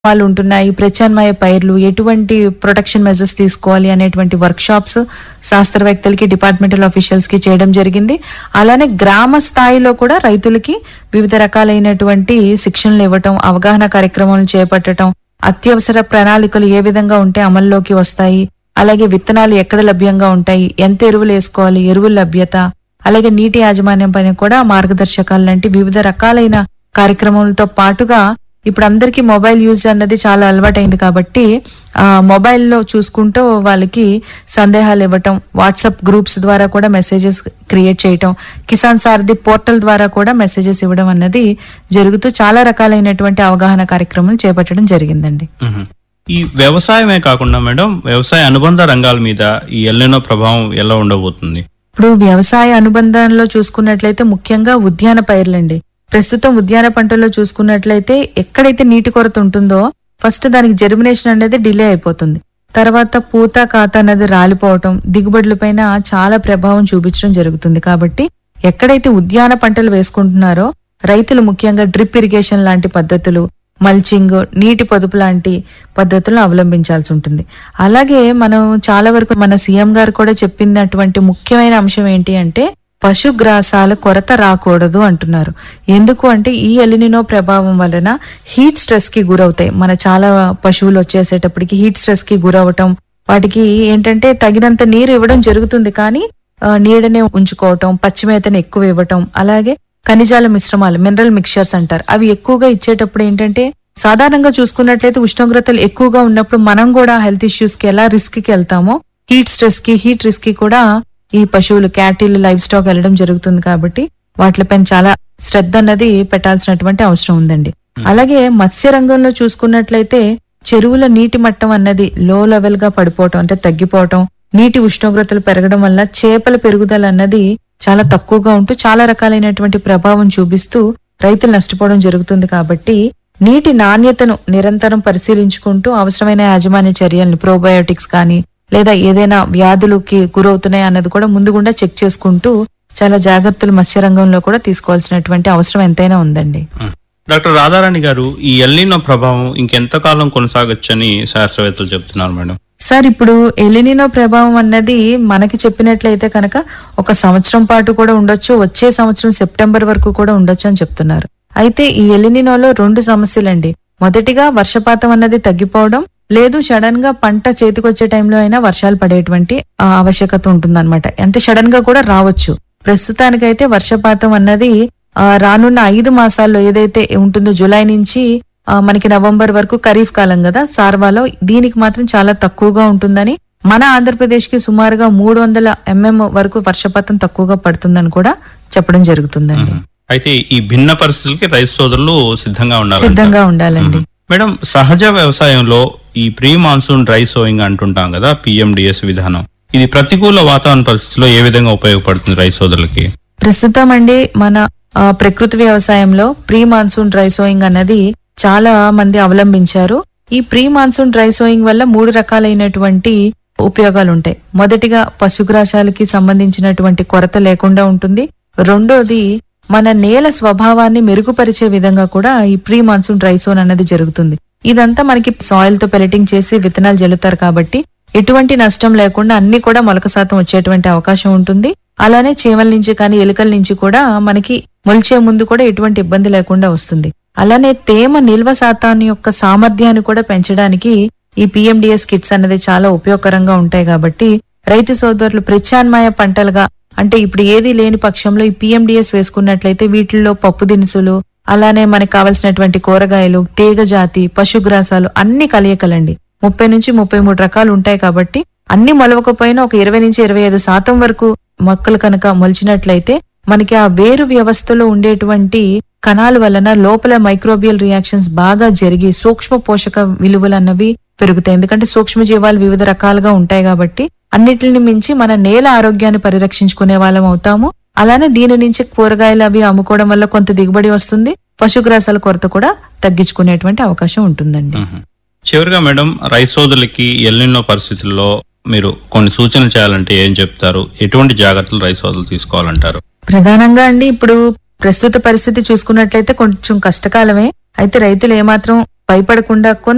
వాళ్ళు ఉంటున్నాయి ప్రత్యామ్నాయ పైర్లు ఎటువంటి ప్రొటెక్షన్ మెజర్స్ తీసుకోవాలి అనేటువంటి వర్క్ షాప్స్ శాస్త్రవేత్తలకి డిపార్ట్మెంటల్ ఆఫీషియల్స్ కి చేయడం జరిగింది అలానే గ్రామ స్థాయిలో కూడా రైతులకి వివిధ రకాలైనటువంటి శిక్షణలు ఇవ్వటం అవగాహన కార్యక్రమాలను చేపట్టడం అత్యవసర ప్రణాళికలు ఏ విధంగా ఉంటే అమల్లోకి వస్తాయి అలాగే విత్తనాలు ఎక్కడ లభ్యంగా ఉంటాయి ఎంత ఎరువులు వేసుకోవాలి ఎరువుల లభ్యత అలాగే నీటి యాజమాన్యం పైన కూడా మార్గదర్శకాలు లాంటి వివిధ రకాలైన కార్యక్రమాలతో పాటుగా ఇప్పుడు అందరికీ మొబైల్ యూజ్ అన్నది చాలా అలవాటైంది కాబట్టి ఆ మొబైల్లో చూసుకుంటూ వాళ్ళకి సందేహాలు ఇవ్వటం వాట్సాప్ గ్రూప్స్ ద్వారా కూడా మెసేజెస్ క్రియేట్ చేయటం కిసాన్ సారథి పోర్టల్ ద్వారా కూడా మెసేజెస్ ఇవ్వడం అన్నది జరుగుతూ చాలా రకాలైనటువంటి అవగాహన కార్యక్రమాలు చేపట్టడం జరిగిందండి మ్మ్. ఈ వ్యవసాయమే కాకుండా మేడం వ్యవసాయ అనుబంధ రంగాల మీద ఈ ఎల్లినో ప్రభావం ఎలా ఉండబోతుంది ఇప్పుడు వ్యవసాయ అనుబంధంలో చూసుకున్నట్లయితే ముఖ్యంగా ఉద్యాన పైర్లండి ప్రస్తుతం ఉద్యాన పంటల్లో చూసుకున్నట్లయితే ఎక్కడైతే నీటి కొరత ఉంటుందో ఫస్ట్ దానికి జర్మినేషన్ అనేది డిలే అయిపోతుంది తర్వాత పూత కాత అనేది రాలిపోవటం దిగుబడులపైన చాలా ప్రభావం చూపించడం జరుగుతుంది కాబట్టి ఎక్కడైతే ఉద్యాన పంటలు వేసుకుంటున్నారో రైతులు ముఖ్యంగా డ్రిప్ ఇరిగేషన్ లాంటి పద్ధతులు మల్చింగ్ నీటి పొదుపు లాంటి పద్ధతులను అవలంబించాల్సి ఉంటుంది అలాగే మనం చాలా వరకు మన సీఎం గారు కూడా చెప్పినటువంటి ముఖ్యమైన అంశం ఏంటి అంటే పశుగ్రాసాల కొరత రాకూడదు అంటున్నారు ఎందుకు అంటే ఈ ఎలినినో ప్రభావం వలన హీట్ స్ట్రెస్ కి గురవుతాయి మన చాలా పశువులు వచ్చేసేటప్పటికి హీట్ స్ట్రెస్ కి గురవటం వాటికి ఏంటంటే తగినంత నీరు ఇవ్వడం జరుగుతుంది కానీ ఆ, నీడనే ఉంచుకోవటం పచ్చిమేతను ఎక్కువ ఇవ్వటం అలాగే ఖనిజాల మిశ్రమాలు మినరల్ మిక్చర్స్ అంటారు అవి ఎక్కువగా ఇచ్చేటప్పుడు ఏంటంటే సాధారణంగా చూసుకున్నట్లయితే ఉష్ణోగ్రతలు ఎక్కువగా ఉన్నప్పుడు మనం కూడా హెల్త్ ఇష్యూస్ కి ఎలా రిస్క్ కి వెళ్తామో హీట్ స్ట్రెస్ కి హీట్ రిస్క్ కి కూడా ఈ పశువులు క్యాటిల్ లైఫ్ స్టాక్ వెళ్ళడం జరుగుతుంది కాబట్టి వాటిపైన చాలా శ్రద్ధ అన్నది పెట్టాల్సినటువంటి అవసరం ఉందండి అలాగే మత్స్య రంగంలో చూసుకున్నట్లయితే చెరువుల నీటి మట్టం అన్నది లో లెవెల్ గా పడిపోవటం అంటే తగ్గిపోవటం నీటి ఉష్ణోగ్రతలు పెరగడం వల్ల చేపల పెరుగుదల అన్నది చాలా తక్కువగా ఉంటూ చాలా రకాలైనటువంటి ప్రభావం చూపిస్తూ రైతులు నష్టపోవడం జరుగుతుంది కాబట్టి నీటి నాణ్యతను నిరంతరం పరిశీలించుకుంటూ అవసరమైన యాజమాన్య చర్యల్ని ప్రోబయోటిక్స్ కానీ లేదా ఏదైనా వ్యాధులకి గురవుతున్నాయి అన్నది కూడా ముందుగుండా చెక్ చేసుకుంటూ చాలా జాగ్రత్తలు మత్స్య రంగంలో కూడా తీసుకోవాల్సినటువంటి అవసరం ఎంతైనా ఉందండి మ్మ్. డాక్టర్ రాధారాణి గారు ఈ ఎల్లినో ప్రభావం ఇంకెంతకాలం కొనసాగొచ్చని శాస్త్రవేత్తలు చెప్తున్నారు మేడం సార్ ఇప్పుడు ఎలినినో ప్రభావం అన్నది మనకి చెప్పినట్లయితే కనుక ఒక సంవత్సరం పాటు కూడా ఉండొచ్చు వచ్చే సంవత్సరం సెప్టెంబర్ వరకు కూడా ఉండొచ్చు అని చెప్తున్నారు అయితే ఈ ఎలినినోలో రెండు సమస్యలండి మొదటిగా వర్షపాతం అన్నది తగ్గిపోవడం లేదు సడన్ గా పంట చేతికొచ్చే టైంలో అయినా వర్షాలు పడేటువంటి ఆ, ఆవశ్యకత ఉంటుందన్నమాట అంటే సడన్ గా కూడా రావచ్చు ప్రస్తుతానికైతే వర్షపాతం అన్నది ఆ, రానున్న ఐదు మాసాల్లో ఏదైతే ఉంటుందో జూలై నుంచి ఆ, మనకి నవంబర్ వరకు ఖరీఫ్ కాలం కదా సార్వాలో దీనికి మాత్రం చాలా తక్కువగా ఉంటుందని మన ఆంధ్రప్రదేశ్ కి సుమారుగా మూడు వందల ఎంఎం వరకు వర్షపాతం తక్కువగా పడుతుందని కూడా చెప్పడం జరుగుతుందండి అయితే ఈ భిన్న పరిస్థితులకి రైతు సోదరులు సిద్ధంగా ఉన్నారు సిద్ధంగా ఉండాలండి మేడం సహజ వ్యవసాయంలో ఈ ప్రీ మాన్సూన్ డ్రై సోయింగ్ అంటుంటాం కదా పిఎండిఎస్ విధానం ఇది ప్రతికూల వాతావరణ పరిస్థితుల్లో ఏ విధంగా ఉపయోగపడుతుంది రైతు సోదరులకి ప్రస్తుతం అండి మన ఆ, ప్రకృతి వ్యవసాయంలో ప్రీ మాన్సూన్ డ్రై సోయింగ్ అన్నది చాలా మంది అవలంబించారు ఈ ప్రీ మాన్సూన్ డ్రై సోయింగ్ వల్ల మూడు రకాలైనటువంటి ఉపయోగాలు ఉంటాయి మొదటిగా పశుగ్రాసాలకి సంబంధించినటువంటి కొరత లేకుండా ఉంటుంది రెండోది మన నేల స్వభావాన్ని మెరుగుపరిచే విధంగా కూడా ఈ ప్రీ మాన్సూన్ డ్రై సోన్ అన్నది జరుగుతుంది ఇదంతా మనకి సాయిల్ తో పెలటింగ్ చేసి విత్తనాలు జల్లుతారు కాబట్టి ఎటువంటి నష్టం లేకుండా అన్ని కూడా మొలక శాతం వచ్చేటువంటి అవకాశం ఉంటుంది అలానే చీమల నుంచి కానీ ఎలుకల నుంచి కూడా మనకి మొలిచే ముందు కూడా ఎటువంటి ఇబ్బంది లేకుండా వస్తుంది అలానే తేమ నిల్వ శాతాన్ని యొక్క సామర్థ్యాన్ని కూడా పెంచడానికి ఈ పిఎండిఎస్ కిట్స్ అనేది చాలా ఉపయోగకరంగా ఉంటాయి కాబట్టి రైతు సోదరులు ప్రత్యామ్నాయ పంటలుగా అంటే ఇప్పుడు ఏది లేని పక్షంలో ఈ పిఎండిఎస్ వేసుకున్నట్లయితే వీటిల్లో పప్పు దినుసులు అలానే మనకు కావలసినటువంటి కూరగాయలు తీగ జాతి పశుగ్రాసాలు అన్ని కలయికలండి ముప్పై నుంచి ముప్పై మూడు రకాలు ఉంటాయి కాబట్టి అన్ని మొలవకపోయినా ఒక ఇరవై నుంచి ఇరవై ఐదు శాతం వరకు మొక్కలు కనుక మొలిచినట్లయితే మనకి ఆ వేరు వ్యవస్థలో ఉండేటువంటి కణాల వలన లోపల మైక్రోబియల్ రియాక్షన్స్ బాగా జరిగి సూక్ష్మ పోషక విలువలు అన్నవి పెరుగుతాయి ఎందుకంటే సూక్ష్మ జీవాలు వివిధ రకాలుగా ఉంటాయి కాబట్టి అన్నిటిని మించి మన నేల ఆరోగ్యాన్ని పరిరక్షించుకునే వాళ్ళం అవుతాము అలానే దీని నుంచి కూరగాయలు అవి అమ్ముకోవడం వల్ల కొంత దిగుబడి వస్తుంది పశుగ్రాసాల కొరత కూడా తగ్గించుకునేటువంటి అవకాశం ఉంటుందండి మ్మ్. చివరిగా మేడం రైతు సోదరులకి ఎల్లినో పరిస్థితుల్లో మీరు కొన్ని సూచనలు చేయాలంటే ఏం చెప్తారు ఎటువంటి జాగ్రత్తలు రైతు సోదరులు తీసుకోవాలంటారు ప్రధానంగా అండి ఇప్పుడు ప్రస్తుత పరిస్థితి చూసుకున్నట్లయితే కొంచెం కష్టకాలమే అయితే రైతులు ఏమాత్రం భయపడకుండా కొంత